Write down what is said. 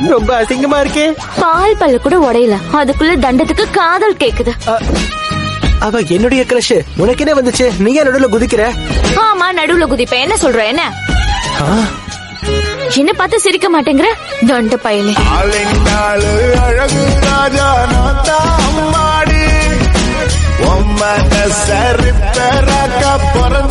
ரொம்ப அசிங்கமா இருக்கே பால் பல்ல கூட உடையல அதுக்குள்ள தண்டத்துக்கு காதல் கேக்குது அவ என்னுடைய கிரஷ் உனக்கு என்ன வந்துச்சு நீ ஏன் நடுவுல குதிக்கிற ஆமா நடுவுல குதிப்ப என்ன சொல்ற என்ன ஆ, என்ன பார்த்து சிரிக்க மாட்டேங்கிற தண்ட பயலே ஆளினாலு அழகு ராஜா நான் தான் அம்மாடி உம்மன சரித்தரக்க பிறந்த